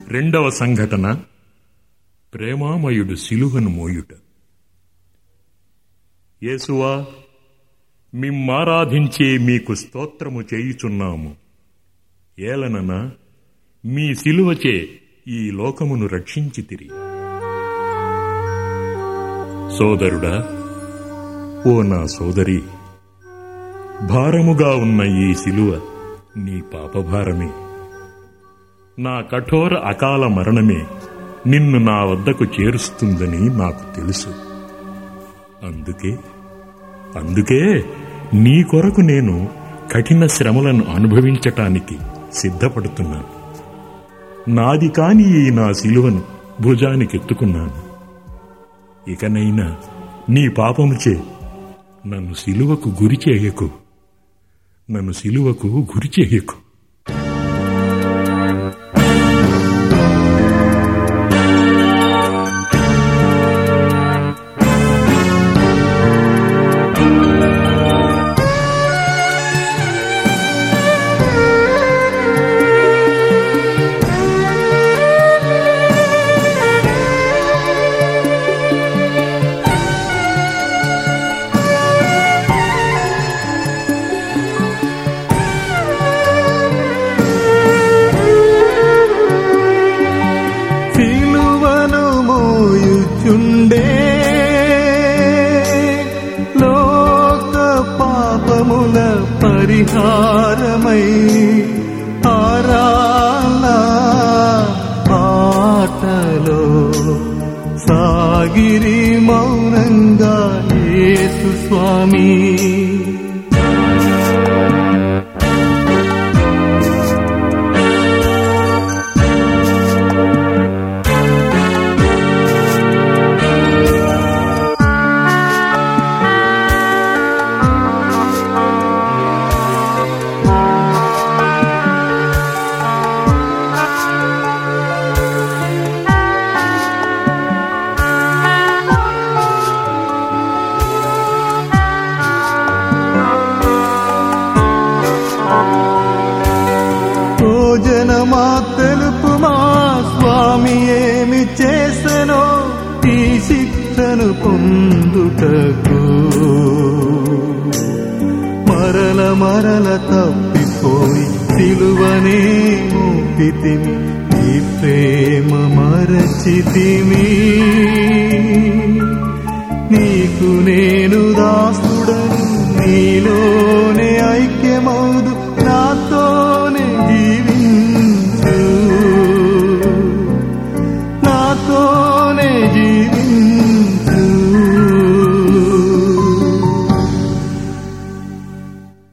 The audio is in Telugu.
రెండవ సంఘటన ప్రేమామయుడు సిలువను మోయుట యేసువా మిమ్మారాధించే మీకు స్తోత్రము చేయుచున్నాము ఏలనన మీ సిలువచే ఈ లోకమును రక్షించితిరి సోదరుడా ఓ నా సోదరి భారముగా ఉన్న ఈ సిలువ నీ పాపభారమే నా కఠోర అకాల మరణమే నిన్ను నా వద్దకు చేరుస్తుందని నాకు తెలుసు అందుకే అందుకే నీ కొరకు నేను కఠిన శ్రమలను అనుభవించటానికి సిద్ధపడుతున్నాను నాది కాని ఈ నా సిలువను భుజానికెత్తుకున్నాను ఇకనైనా నీ పాపముచే నన్ను సిలువకు గురి చేయకు నన్ను సిలువకు గురి చేయకు సిలువను మోయుచుండే లోక పాపముల పరిహారమై ఆరాల పాటలో సాగిరి మౌనంగా యేసు స్వామి భోజనమా తెలుపు మా స్వామి ఏమి చేసనో ఈ శిక్షను పొందుటకు మరల మరల తప్పిపోయి సిలువనే మోపితిమి ఈ ప్రేమ మరచితిమి నీకు నేను దాసుడను నీలోనే ఐక్యమౌదు నాతోనే జీవించు నాతోనే జీవించు